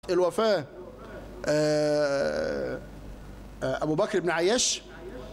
الوفاة آه، آه، أبو بكر بن عياش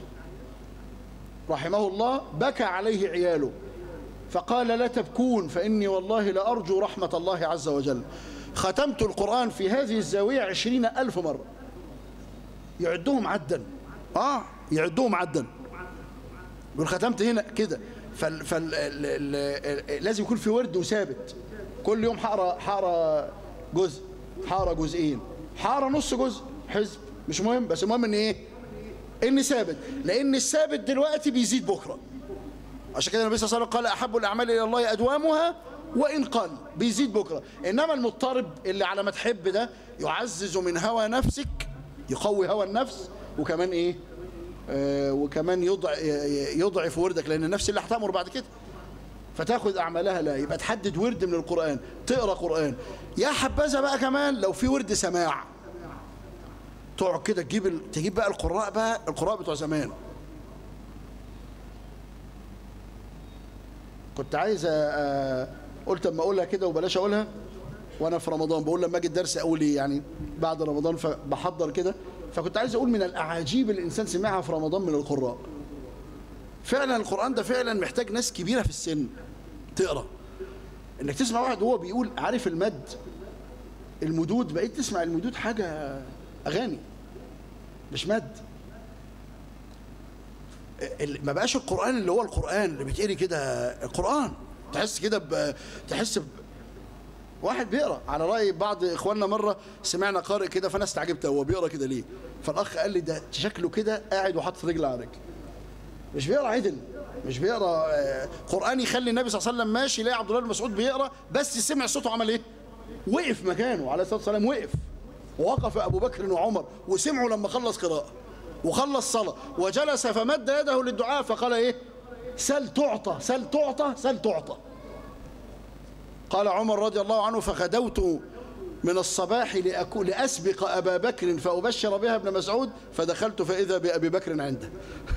رحمه الله بكى عليه عياله فقال لا تبكون فإني والله لأرجو رحمة الله عز وجل ختمت القرآن في هذه الزاوية عشرين ألف مرة يعدهم عدا آه يعدهم عدا يقول ختمت هنا كده فال فال ال- ال- ال- لازم يكون في ورد وثابت كل يوم حقرا حقرا جزء حقرا جزئين حقرا نص جزء حزب مش مهم بس المهم ان ايه ان ثابت لان الثابت دلوقتي بيزيد بكره عشان كده النبي صلى الله عليه وسلم قال احب الاعمال الى الله ادوامها وان قل بيزيد بكره انما المضطرب اللي على ما تحب ده يعزز من هوى نفسك يقوي هوى النفس وكمان ايه آه وكمان يضع يضعف وردك لان النفس اللي هتامر بعد كده فتاخذ اعمالها لا يبقى تحدد ورد من القران تقرا قران يا حبذا بقى كمان لو في ورد سماع تقعد كده تجيب ال... تجيب بقى القراء بقى القراء بتوع زمان كنت عايز أ- أ- قلت اما اقولها كده وبلاش اقولها وانا في رمضان بقول لما اجي الدرس اقول ايه يعني بعد رمضان فبحضر كده فكنت عايز اقول من الاعاجيب اللي الانسان سمعها في رمضان من القراء فعلا القران ده فعلا محتاج ناس كبيره في السن تقرا انك تسمع واحد وهو بيقول عارف المد المدود بقيت تسمع المدود حاجه اغاني مش مد ال- ما بقاش القرآن اللي هو القرآن اللي بيتقري كده القرآن تحس كده ب... تحس ب... واحد بيقرا على رأي بعض إخواننا مرة سمعنا قارئ كده فأنا استعجبت هو بيقرا كده ليه فالأخ قال لي ده شكله كده قاعد وحاطط رجل على رجل مش بيقرا عدل مش بيقرا آه، قرآن يخلي النبي صلى الله عليه وسلم ماشي يلاقي عبد الله بن مسعود بيقرا بس سمع صوته عمل ايه؟ وقف مكانه عليه الصلاة والسلام وقف ووقف أبو بكر وعمر وسمعوا لما خلص قراءة وخلص صلاة وجلس فمد يده للدعاء فقال ايه سل تعطى سل تعطى سل تعطى قال عمر رضي الله عنه فغدوت من الصباح لأكو لأسبق أبا بكر فأبشر بها ابن مسعود فدخلت فإذا بأبي بكر عنده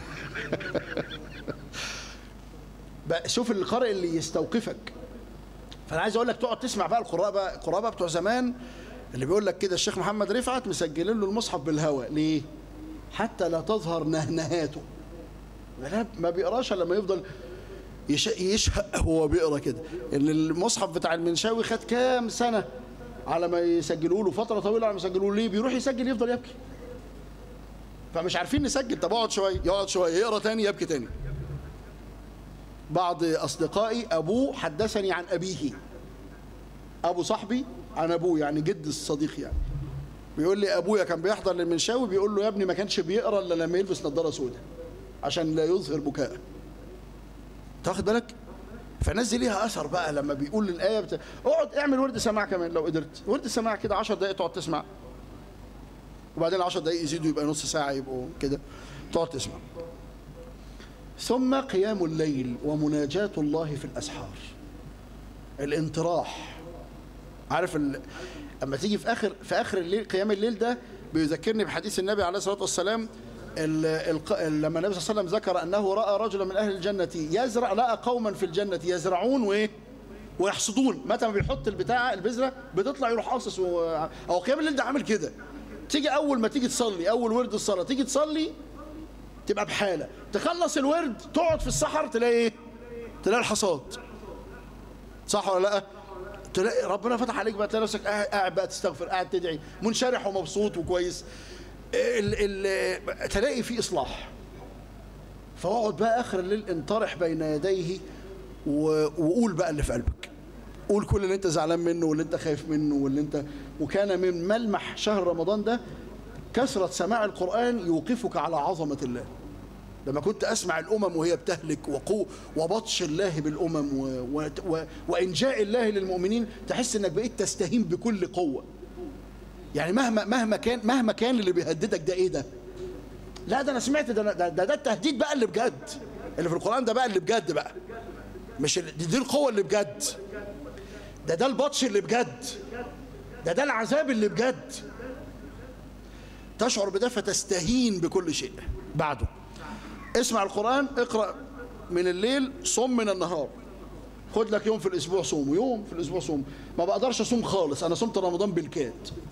بقى شوف القارئ اللي يستوقفك فانا عايز اقول لك تقعد تسمع بقى القراء بقى القراء بقى بتوع زمان اللي بيقول لك كده الشيخ محمد رفعت مسجلين له المصحف بالهوى ليه حتى لا تظهر نهنهاته لا ما بيقراش الا لما يفضل يش- يشهق وهو بيقرا كده ان المصحف بتاع المنشاوي خد كام سنه على ما يسجلوا له فتره طويله على ما يسجلوا له ليه بيروح يسجل يفضل يبكي فمش عارفين نسجل طب اقعد شويه يقعد شويه يقرا تاني يبكي تاني بعض اصدقائي ابوه حدثني عن ابيه ابو صاحبي عن ابوه يعني جد الصديق يعني بيقول لي ابويا كان بيحضر للمنشاوي بيقول له يا ابني ما كانش بيقرا الا لما يلبس نظاره سوداء عشان لا يظهر بكاء تاخد بالك فالناس دي ليها اثر بقى لما بيقول الايه بتا... اقعد اعمل ورد سماع كمان لو قدرت ورد سماع كده 10 دقائق تقعد تسمع وبعدين 10 دقائق يزيدوا يبقى نص ساعه يبقوا كده تقعد تسمع ثم قيام الليل ومناجاة الله في الأسحار الانطراح عارف ال... اما تيجي في اخر في اخر الليل قيام الليل ده بيذكرني بحديث النبي عليه الصلاه والسلام ال... الق... لما النبي صلى الله عليه وسلم ذكر انه راى رجلا من اهل الجنه يزرع لقى قوما في الجنه يزرعون وايه ويحصدون متى ما بيحط البتاع البذره بتطلع يروح قاصص و... او قيام الليل ده عامل كده تيجي اول ما تيجي تصلي اول ورد الصلاه تيجي تصلي تبقى بحاله تخلص الورد تقعد في الصحر تلاقي ايه تلاقي الحصاد صح ولا لا تلاقي ربنا فتح عليك بقى تلاقي نفسك قاعد قاعد بقى تستغفر قاعد تدعي منشرح ومبسوط وكويس ال ال تلاقي في اصلاح فاقعد بقى اخر الليل انطرح بين يديه و- وقول بقى اللي في قلبك قول كل اللي انت زعلان منه واللي انت خايف منه واللي انت وكان من ملمح شهر رمضان ده كثرة سماع القرآن يوقفك على عظمة الله لما كنت أسمع الأمم وهي بتهلك وقو وبطش الله بالأمم و و و وإنجاء الله للمؤمنين تحس إنك بقيت تستهين بكل قوة يعني مهما مهما كان مهما كان اللي بيهددك ده إيه ده؟ لا ده أنا سمعت ده ده, ده, ده التهديد بقى اللي بجد اللي في القرآن ده بقى اللي بجد بقى مش ال- دي, دي القوة اللي بجد ده ده البطش اللي بجد ده ده العذاب اللي بجد تشعر بده فتستهين بكل شيء بعده اسمع القرآن اقرأ من الليل صم من النهار خد لك يوم في الاسبوع صوم ويوم في الاسبوع صوم ما بقدرش اصوم خالص انا صمت رمضان بالكاد